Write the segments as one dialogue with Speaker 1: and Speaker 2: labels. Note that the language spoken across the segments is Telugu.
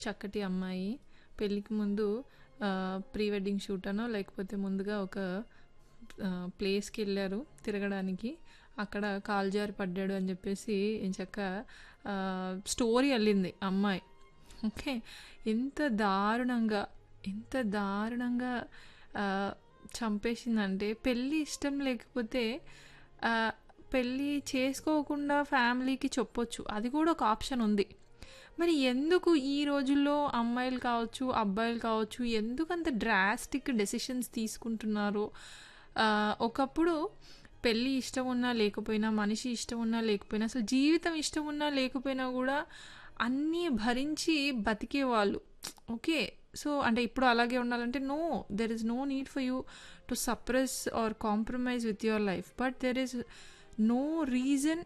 Speaker 1: చక్కటి అమ్మాయి పెళ్ళికి ముందు ప్రీ వెడ్డింగ్ షూట్ అనో లేకపోతే ముందుగా ఒక ప్లేస్కి వెళ్ళారు తిరగడానికి అక్కడ కాలు జారి పడ్డాడు అని చెప్పేసి ఎంచక్క స్టోరీ వెళ్ళింది అమ్మాయి ఓకే ఎంత దారుణంగా ఎంత దారుణంగా ఆ, చంపేసిందంటే పెళ్ళి ఇష్టం లేకపోతే ఆ, పెళ్ళి చేసుకోకుండా ఫ్యామిలీకి చెప్పొచ్చు అది కూడా ఒక ఆప్షన్ ఉంది మరి ఎందుకు ఈ రోజుల్లో అమ్మాయిలు కావచ్చు అబ్బాయిలు కావచ్చు ఎందుకు అంత డ్రాస్టిక్ డెసిషన్స్ తీసుకుంటున్నారు ఆ, ఒకప్పుడు పెళ్ళి ఇష్టం ఉన్నా లేకపోయినా మనిషి ఇష్టం ఉన్నా లేకపోయినా అసలు జీవితం ఇష్టం ఉన్నా లేకపోయినా కూడా అన్నీ భరించి బతికేవాళ్ళు ఓకే సో అంటే ఇప్పుడు అలాగే ఉండాలంటే no there is no need for you to suppress or compromise with your life but there is no reason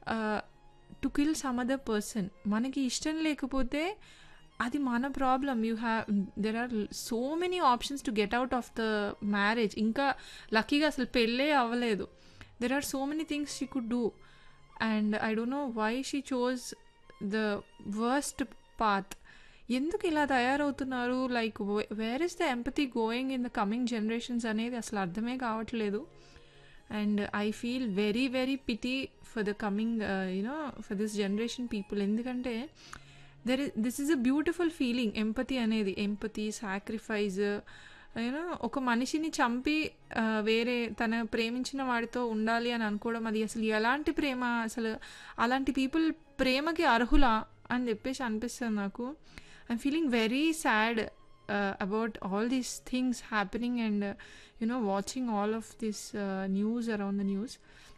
Speaker 1: to kill some other person మనకి ఇష్టం లేకపోతే అది మన problem you have there are so many options to get out of the marriage ఇంకా లక్కీగా అసలు పెళ్ళే అవ్వలేదు there are so many things she could do and I don't know why she chose the worst path ఎందుకు ఇలా తయారవుతున్నారు like where is the empathy going in the coming generations అనేది అసలు అర్థమే కావట్లేదు and I feel very very pity for the coming you know for this generation people ఎందుకంటే there is this is a beautiful feeling empathy అనేది ఎంపతి సాక్రిఫైజ్ యూనో ఒక మనిషిని చంపి ఆ, వేరే తన ప్రేమించిన వాడితో ఉండాలి అని అనుకోవడం అది అసలు ఎలాంటి ప్రేమ అసలు అలాంటి పీపుల్ ప్రేమకి అర్హులా అని చెప్పేసి అనిపిస్తుంది నాకు I'm feeling very sad about all these things happening and you know watching all of this news around the news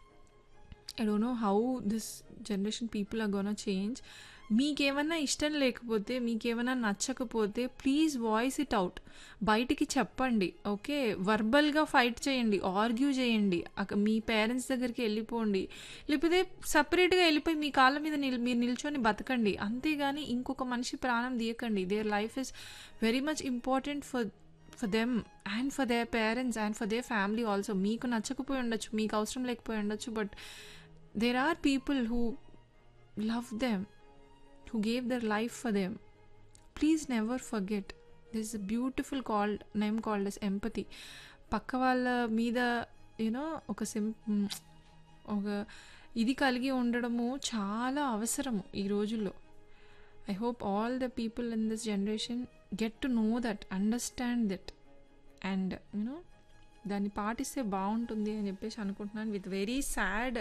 Speaker 1: I don't know how this generation people are gonna change మీకేమన్నా ఇష్టం లేకపోతే మీకేమన్నా నచ్చకపోతే ప్లీజ్ వాయిస్ ఇట్ అవుట్ బయటికి చెప్పండి ఓకే వర్బల్గా ఫైట్ చేయండి ఆర్గ్యూ చేయండి అక- మీ పేరెంట్స్ దగ్గరికి వెళ్ళిపోండి లేకపోతే సపరేట్గా వెళ్ళిపోయి మీ కాళ్ళ మీద నిల్ మీరు నిల్చొని బతకండి అంతేగాని ఇంకొక మనిషి ప్రాణం తీయకండి their life is very much important for for them and for their parents and for their family also మీకు నచ్చకపోయి ఉండొచ్చు మీకు అవసరం లేకపోయి ఉండొచ్చు but there are people who love them who gave their life for them. Please never forget. This is a beautiful called name called as empathy. పక్క వాళ్ళ మీద యూనో ఒక సిం ఒక ఇది కలిగి ఉండడము చాలా అవసరము ఈ రోజుల్లో I hope all the people in this generation get to know that understand that and you know దాన్ని పాటిస్తే బాగుంటుంది అని చెప్పేసి అనుకుంటున్నాను with very sad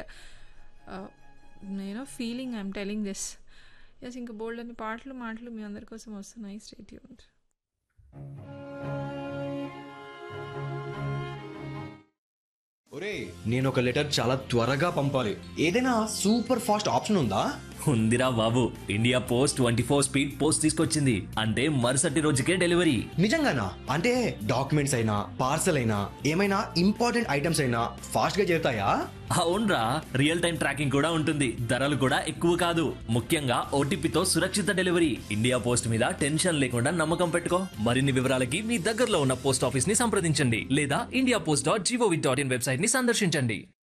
Speaker 1: you know feeling I'm telling this yes ఇంకా బోల్డ్ అని పాటలు మాటలు మీ అందరి కోసం వస్తున్నాయి స్టేట్ యూన్
Speaker 2: ఒరే నేను ఒక లెటర్ చాలా త్వరగా పంపాలి ఏదైనా సూపర్ ఫాస్ట్ ఆప్షన్ ఉందా
Speaker 3: ఉందిరా బాబు India post twenty four speed post తీసుకొచ్చింది అంటే మరుసటి రోజుకే డెలివరీ
Speaker 2: నిజంగానా అంటే డాక్యుమెంట్స్ అయినా పార్సల్ అయినా ఏమైనా ఇంపార్టెంట్ ఐటమ్స్ అయినా ఫాస్ట్ గా చేరుతాయా
Speaker 3: అవునరా రియల్ టైం ట్రాకింగ్ కూడా ఉంటుంది ధరలు కూడా ఎక్కువ కాదు ముఖ్యంగా ఓటీపీతో సురక్షిత డెలివరీ ఇండియా పోస్ట్ మీద టెన్షన్ లేకుండా నమ్మకం పెట్టుకో మరిన్ని వివరాలకి మీ దగ్గరలో ఉన్న పోస్ట్ ఆఫీస్ ని సంప్రదించండి లేదా India post dot gov dot in website ని సందర్శించండి